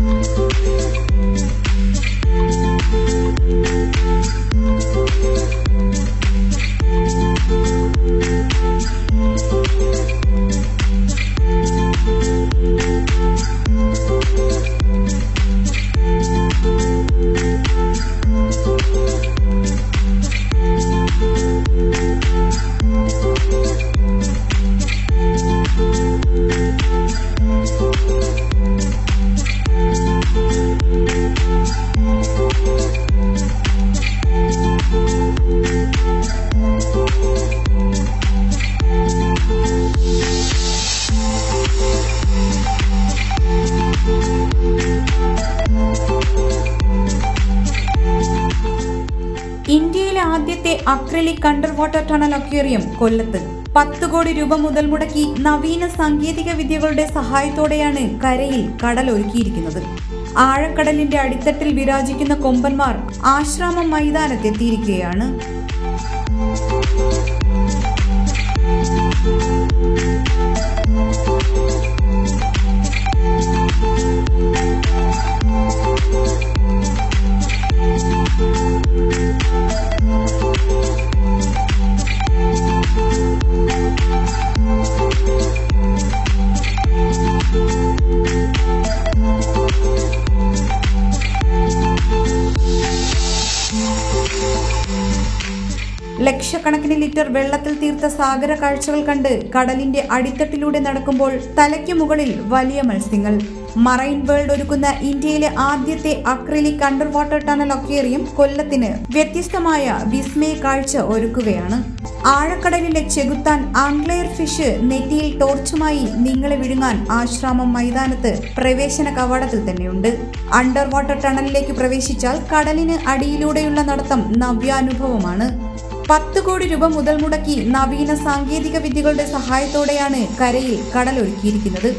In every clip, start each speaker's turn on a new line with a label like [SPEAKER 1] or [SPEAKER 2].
[SPEAKER 1] ഇന്ത്യയിലെ ആദ്യത്തെ acrylic underwater tunnel aquarium കൊല്ലത്ത് പത്ത് കോടി രൂപ മുതൽ മുടക്കി നവീന സാങ്കേതിക വിദ്യകളുടെ സഹായത്തോടെയാണ് കരയിൽ കടൽ ഒരുക്കിയിരിക്കുന്നത് ആഴക്കടലിന്റെ അടിത്തട്ടിൽ വിരാജിക്കുന്ന കൊമ്പന്മാർ ആശ്രാമം മൈതാനത്തെത്തിയിരിക്കുകയാണ് ലക്ഷക്കണക്കിന് ലിറ്റർ വെള്ളത്തിൽ തീർത്ത സാഗര കാഴ്ചകൾ കണ്ട് കടലിന്റെ അടിത്തട്ടിലൂടെ നടക്കുമ്പോൾ തലയ്ക്ക് മുകളിൽ വലിയ മത്സ്യങ്ങൾ മറൈൻ വേൾഡ് ഒരുക്കുന്ന ഇന്ത്യയിലെ ആദ്യത്തെ acrylic underwater tunnel aquarium കൊല്ലത്തിന് വ്യത്യസ്തമായ വിസ്മയ കാഴ്ച ഒരുക്കുകയാണ് ആഴക്കടലിലെ ചെകുത്താൻ ആംഗ്ലെയർ ഫിഷ് നെറ്റിയിൽ ടോർച്ചുമായി നിങ്ങളെ വിഴുങ്ങാൻ ആശ്രാമം മൈതാനത്ത് പ്രവേശന കവാടത്തിൽ തന്നെയുണ്ട് അണ്ടർ വാട്ടർ ടണലിലേക്ക് പ്രവേശിച്ചാൽ കടലിന് അടിയിലൂടെയുള്ള നടത്തം നവ്യാനുഭവമാണ് പത്ത് കോടി രൂപ മുതൽ മുടക്കി നവീന സാങ്കേതിക വിദ്യകളുടെ സഹായത്തോടെയാണ് കരയിൽ കടലൊരുക്കിയിരിക്കുന്നത്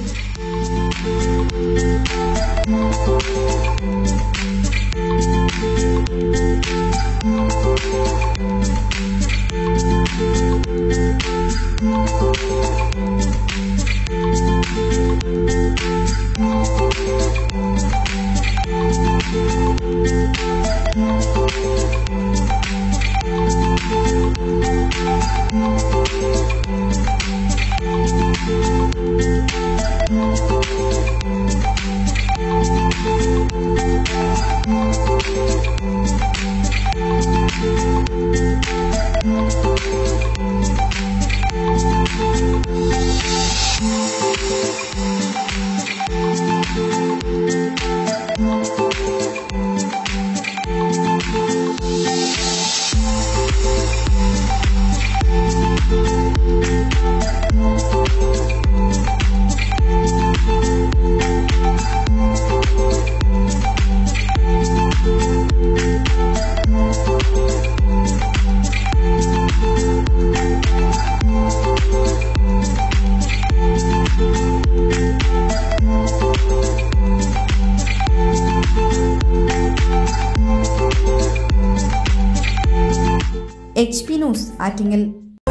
[SPEAKER 1] H P news Attingal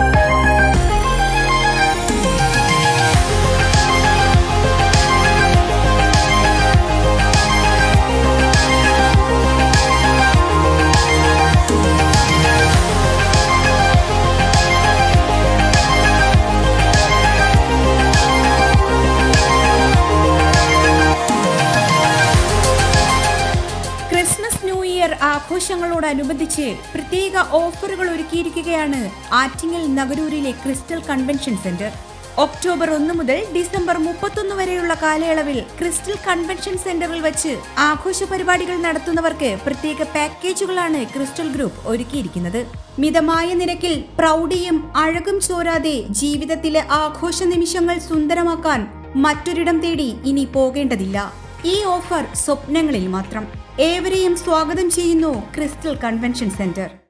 [SPEAKER 1] Christmas new year ആഘോഷങ്ങളോടനുബന്ധിച്ച് പ്രത്യേക ഓഫറുകൾ ഒരുക്കിയിരിക്കുകയാണ് ആറ്റിങ്ങൽ നഗരൂരിലെ ക്രിസ്റ്റൽ കൺവെൻഷൻ സെന്റർ ഒക്ടോബർ ഒന്ന് മുതൽ ഡിസംബർ മുപ്പത്തൊന്ന് വരെയുള്ള കാലയളവിൽ ക്രിസ്റ്റൽ കൺവെൻഷൻ സെന്ററിൽ വെച്ച് ആഘോഷ പരിപാടികൾ നടത്തുന്നവർക്ക് പ്രത്യേക പാക്കേജുകളാണ് ക്രിസ്റ്റൽ ഗ്രൂപ്പ് ഒരുക്കിയിരിക്കുന്നത് മിതമായ നിരക്കിൽ പ്രൗഢിയും അഴകും ചോരാതെ ജീവിതത്തിലെ ആഘോഷ നിമിഷങ്ങൾ സുന്ദരമാക്കാൻ മറ്റൊരിടം തേടി ഇനി പോകേണ്ടതില്ല ഈ ഓഫർ സ്വപ്നങ്ങളിൽ മാത്രം ഏവരെയും സ്വാഗതം ചെയ്യുന്നു ക്രിസ്റ്റൽ കൺവെൻഷൻ സെന്റർ